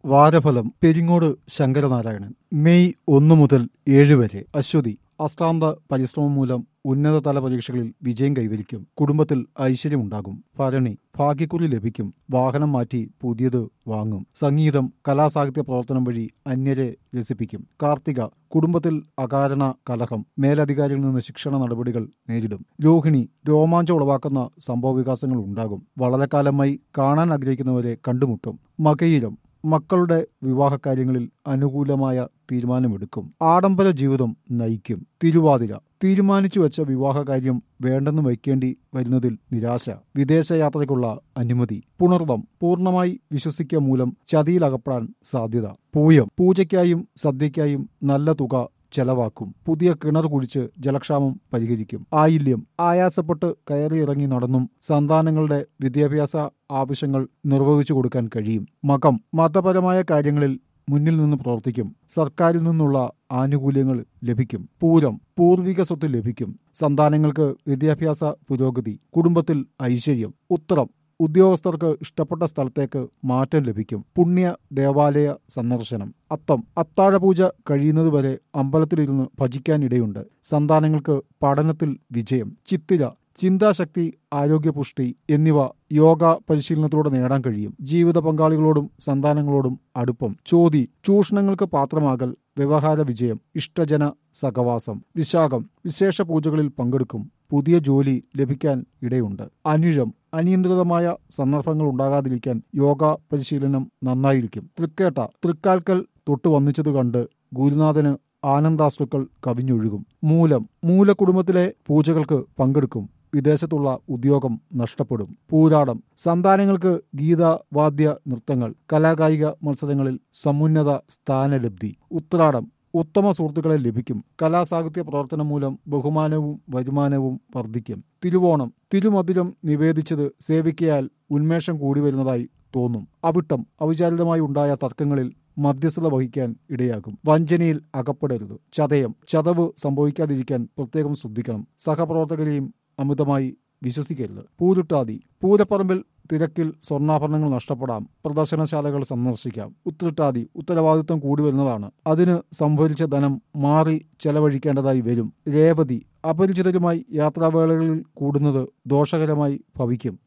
വാരഫലം Peringode Sankaranarayanan May ഒന്ന് മുതൽ ഏഴ് വരെ അശ്വതി അശ്രാന്ത പരിശ്രമം മൂലം ഉന്നതതല പരീക്ഷകളിൽ വിജയം കൈവരിക്കും കുടുംബത്തിൽ ഐശ്വര്യമുണ്ടാകും ഭരണി ഭാഗ്യക്കുറി ലഭിക്കും വാഹനം മാറ്റി പുതിയത് വാങ്ങും സംഗീതം കലാസാഹിത്യ പ്രവർത്തനം വഴി അന്യരെ രസിപ്പിക്കും കാർത്തിക കുടുംബത്തിൽ അകാരണ കലഹം മേലധികാരികളിൽ നിന്ന് ശിക്ഷണ നടപടികൾ നേരിടും രോഹിണി രോമാഞ്ചം ഉളവാക്കുന്ന സംഭവ വികാസങ്ങൾ ഉണ്ടാകും വളരെക്കാലമായി കാണാൻ ആഗ്രഹിക്കുന്നവരെ കണ്ടുമുട്ടും മകയിരം മക്കളുടെ വിവാഹകാര്യങ്ങളിൽ അനുകൂലമായ തീരുമാനമെടുക്കും ആഡംബര ജീവിതം നയിക്കും തിരുവാതിര തീരുമാനിച്ചു വെച്ച വിവാഹകാര്യം വേണ്ടെന്ന് വയ്ക്കേണ്ടി വരുന്നതിൽ നിരാശ വിദേശയാത്രയ്ക്കുള്ള അനുമതി പുണർവം പൂർണ്ണമായി വിശ്വസിക്കുക മൂലം ചതിയിലകപ്പെടാൻ സാധ്യത പൂയം പൂജയ്ക്കായും സദ്യയ്ക്കായും നല്ല തുക ചെലവാക്കും പുതിയ കിണർ കുഴിച്ച് ജലക്ഷാമം പരിഹരിക്കും ആയില്യം ആയാസപ്പെട്ട് കയറിയിറങ്ങി നടന്നും സന്താനങ്ങളുടെ വിദ്യാഭ്യാസ ആവശ്യങ്ങൾ നിർവഹിച്ചു കൊടുക്കാൻ കഴിയും മകം മതപരമായ കാര്യങ്ങളിൽ മുന്നിൽ നിന്ന് പ്രവർത്തിക്കും സർക്കാരിൽ നിന്നുള്ള ആനുകൂല്യങ്ങൾ ലഭിക്കും പൂരം പൂർവിക സ്വത്ത് ലഭിക്കും സന്താനങ്ങൾക്ക് വിദ്യാഭ്യാസ പുരോഗതി കുടുംബത്തിൽ ഐശ്വര്യം ഉത്തരം ഉദ്യോഗസ്ഥർക്ക് ഇഷ്ടപ്പെട്ട സ്ഥലത്തേക്ക് മാറ്റം ലഭിക്കും പുണ്യ ദേവാലയ സന്ദർശനം അത്തം അത്താഴപൂജ കഴിയുന്നതുവരെ അമ്പലത്തിലിരുന്ന് ഭജിക്കാനിടയുണ്ട് സന്താനങ്ങൾക്ക് പഠനത്തിൽ വിജയം ചിത്തിര ചിന്താശക്തി ആരോഗ്യപുഷ്ടി എന്നിവ യോഗ പരിശീലനത്തിലൂടെ നേടാൻ കഴിയും ജീവിത പങ്കാളികളോടും സന്താനങ്ങളോടും അടുപ്പം ചോതി ചൂഷണങ്ങൾക്ക് പാത്രമാകൽ വ്യവഹാര വിജയം ഇഷ്ടജന സഹവാസം വിശാഖം വിശേഷ പൂജകളിൽ പങ്കെടുക്കും പുതിയ ജോലി ലഭിക്കാൻ ഇടയുണ്ട് അനിഴം അനിയന്ത്രിതമായ സന്ദർഭങ്ങൾ ഉണ്ടാകാതിരിക്കാൻ യോഗ പരിശീലനം നന്നായിരിക്കും തൃക്കേട്ട തൃക്കാൽക്കൽ തൊട്ട് വന്നിച്ചത് കണ്ട് ഗുരുനാഥന് ആനന്ദാശ്രുക്കൾ കവിഞ്ഞൊഴുകും മൂലം മൂലകുടുംബത്തിലെ പൂജകൾക്ക് പങ്കെടുക്കും വിദേശത്തുള്ള ഉദ്യോഗം നഷ്ടപ്പെടും പൂരാടം സന്താനങ്ങൾക്ക് ഗീത വാദ്യ നൃത്തങ്ങൾ കലാകായിക മത്സരങ്ങളിൽ സമുന്നത സ്ഥാനലബ്ധി ഉത്രാടം ഉത്തമ സുഹൃത്തുക്കളെ ലഭിക്കും കലാസാഹിത്യ പ്രവർത്തനം മൂലം ബഹുമാനവും വരുമാനവും വർദ്ധിക്കും തിരുവോണം തിരുമധുരം നിവേദിച്ചത് സേവിക്കയാൽ ഉന്മേഷം കൂടി വരുന്നതായി തോന്നും അവിട്ടം അവിചാരിതമായി ഉണ്ടായ തർക്കങ്ങളിൽ മധ്യസ്ഥത വഹിക്കാൻ ഇടയാകും വഞ്ചനയിൽ അകപ്പെടരുത് ചതയം ചതവ് സംഭവിക്കാതിരിക്കാൻ പ്രത്യേകം ശ്രദ്ധിക്കണം സഹപ്രവർത്തകരെയും അമിതമായി വിശ്വസിക്കരുത് പൂരുട്ടാതി പൂരപ്പറമ്പിൽ തിരക്കിൽ സ്വർണ്ണാഭരണങ്ങൾ നഷ്ടപ്പെടാം പ്രദർശനശാലകൾ സന്ദർശിക്കാം ഉത്രട്ടാതി ഉത്തരവാദിത്വം കൂടി വരുന്നതാണ് അതിന് സംഭരിച്ച ധനം മാറി ചെലവഴിക്കേണ്ടതായി വരും രേവതി അപരിചിതരുമായി യാത്രാവേളകളിൽ കൂടുന്നത് ദോഷകരമായി ഭവിക്കും